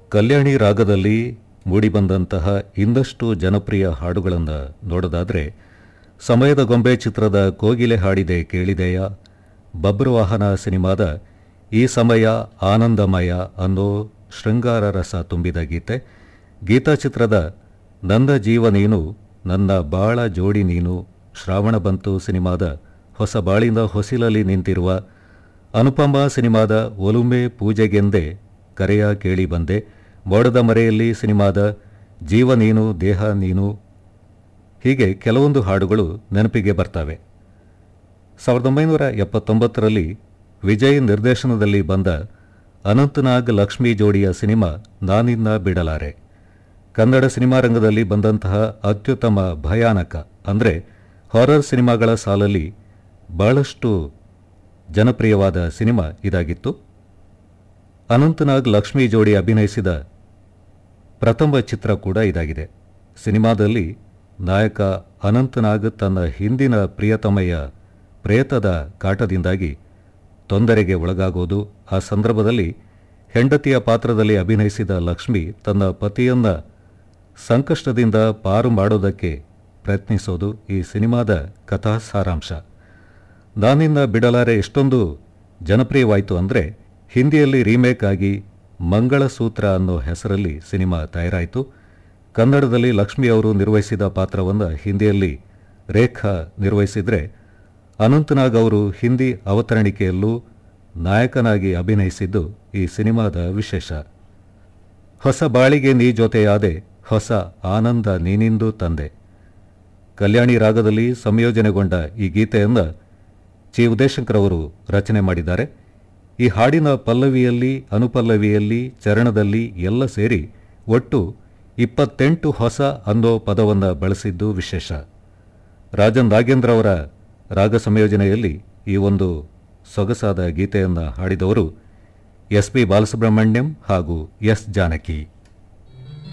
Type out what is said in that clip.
ಕಲ್ಯಾಣಿ ರಾಗದಲ್ಲಿ ಮೂಡಿಬಂದಂತಹ ಇನ್ನಷ್ಟು ಜನಪ್ರಿಯ ಹಾಡುಗಳನ್ನು ನೋಡೋದಾದರೆ ಸಮಯದ ಗೊಂಬೆ ಚಿತ್ರದ ಕೋಗಿಲೆ ಹಾಡಿದೆ ಕೇಳಿದೆಯ ಬಬ್ರುವಾಹನ ಸಿನಿಮಾದ ಈ ಸಮಯ ಆನಂದಮಯ ಅನ್ನೋ ಶೃಂಗಾರ ರಸ ತುಂಬಿದ ಗೀತೆ ಗೀತಾ ಚಿತ್ರದ ನನ್ನ ಜೀವ ನೀನು ನನ್ನ ಬಾಳ ಜೋಡಿ ನೀನು ಶ್ರಾವಣ ಬಂತು ಸಿನಿಮಾದ ಹೊಸ ಬಾಳಿನ ಹೊಸಿಲಲ್ಲಿ ನಿಂತಿರುವ ಅನುಪಮ ಸಿನಿಮಾದ ಒಲುಮೆ ಪೂಜೆಗೆಂದೇ ಕರೆಯ ಕೇಳಿ ಬಂದೆ ಮೋಡದ ಮರೆಯಲ್ಲಿ ಸಿನಿಮಾದ ಜೀವ ನೀನು ದೇಹ ನೀನು ಹೀಗೆ ಕೆಲವೊಂದು ಹಾಡುಗಳು ನೆನಪಿಗೆ ಬರ್ತವೆ ಸಾವಿರದ ಒಂಬೈನೂರ ಎಪ್ಪತ್ತೊಂಬತ್ತರಲ್ಲಿ ವಿಜಯ್ ನಿರ್ದೇಶನದಲ್ಲಿ ಬಂದ ಅನಂತನಾಗ್ ಲಕ್ಷ್ಮೀ ಜೋಡಿಯ ಸಿನಿಮಾ ನಾನಿನ್ನ ಬಿಡಲಾರೆ ಕನ್ನಡ ಸಿನಿಮಾ ರಂಗದಲ್ಲಿ ಬಂದಂತಹ ಅತ್ಯುತ್ತಮ ಭಯಾನಕ ಅಂದರೆ ಹಾರರ್ ಸಿನಿಮಾಗಳ ಸಾಲಲ್ಲಿ ಬಹಳಷ್ಟು ಜನಪ್ರಿಯವಾದ ಸಿನಿಮಾ ಇದಾಗಿತ್ತು ಅನಂತನಾಗ್ ಲಕ್ಷ್ಮೀ ಜೋಡಿ ಅಭಿನಯಿಸಿದ ಪ್ರಥಮ ಚಿತ್ರ ಕೂಡ ಇದಾಗಿದೆ ಸಿನಿಮಾದಲ್ಲಿ ನಾಯಕ ಅನಂತನಾಗ್ ತನ್ನ ಹಿಂದಿನ ಪ್ರಿಯತಮೆಯ ಪ್ರೇತದ ಕಾಟದಿಂದಾಗಿ ತೊಂದರೆಗೆ ಒಳಗಾಗೋದು ಆ ಸಂದರ್ಭದಲ್ಲಿ ಹೆಂಡತಿಯ ಪಾತ್ರದಲ್ಲಿ ಅಭಿನಯಿಸಿದ ಲಕ್ಷ್ಮಿ ತನ್ನ ಪತಿಯನ್ನ ಸಂಕಷ್ಟದಿಂದ ಪಾರು ಮಾಡೋದಕ್ಕೆ ಪ್ರಯತ್ನಿಸೋದು ಈ ಸಿನಿಮಾದ ಕಥಾ ಸಾರಾಂಶ ನಾನಿನ್ನ ಬಿಡಲಾರೆ ಎಷ್ಟೊಂದು ಜನಪ್ರಿಯವಾಯಿತು ಅಂದರೆ ಹಿಂದಿಯಲ್ಲಿ ರೀಮೇಕ್ ಆಗಿ ಮಂಗಳಸೂತ್ರ ಅನ್ನೋ ಹೆಸರಲ್ಲಿ ಸಿನಿಮಾ ತಯಾರಾಯಿತು ಕನ್ನಡದಲ್ಲಿ ಲಕ್ಷ್ಮಿ ಅವರು ನಿರ್ವಹಿಸಿದ ಪಾತ್ರವನ್ನು ಹಿಂದಿಯಲ್ಲಿ ರೇಖಾ ನಿರ್ವಹಿಸಿದರೆ ಅನಂತನಾಗ್ ಅವರು ಹಿಂದಿ ಅವತರಣಿಕೆಯಲ್ಲೂ ನಾಯಕನಾಗಿ ಅಭಿನಯಿಸಿದ್ದು ಈ ಸಿನಿಮಾದ ವಿಶೇಷ ಹೊಸ ಬಾಳಿಗೆ ನೀ ಜೊತೆಯಾದೆ ಹೊಸ ಆನಂದ ನೀನಿಂದು ತಂದೆ ಕಲ್ಯಾಣಿ ರಾಗದಲ್ಲಿ ಸಂಯೋಜನೆಗೊಂಡ ಈ ಗೀತೆಯನ್ನು ಚಿ ಉದಯಶಂಕರ್ ಅವರು ರಚನೆ ಮಾಡಿದ್ದಾರೆ ಈ ಹಾಡಿನ ಪಲ್ಲವಿಯಲ್ಲಿ ಅನುಪಲ್ಲವಿಯಲ್ಲಿ ಚರಣದಲ್ಲಿ ಎಲ್ಲ ಸೇರಿ ಒಟ್ಟು ಇಪ್ಪತ್ತೆಂಟು ಹೊಸ ಅನ್ನೋ ಪದವನ್ನು ಬಳಸಿದ್ದು ವಿಶೇಷ ರಾಜನ್ ನಾಗೇಂದ್ರ ಅವರ ರಾಗ ಸಂಯೋಜನೆಯಲ್ಲಿ ಈ ಒಂದು ಸೊಗಸಾದ ಗೀತೆಯನ್ನು ಹಾಡಿದವರು ಎಸ್ ಪಿ ಬಾಲಸುಬ್ರಹ್ಮಣ್ಯಂ ಹಾಗೂ ಎಸ್ ಜಾನಕಿ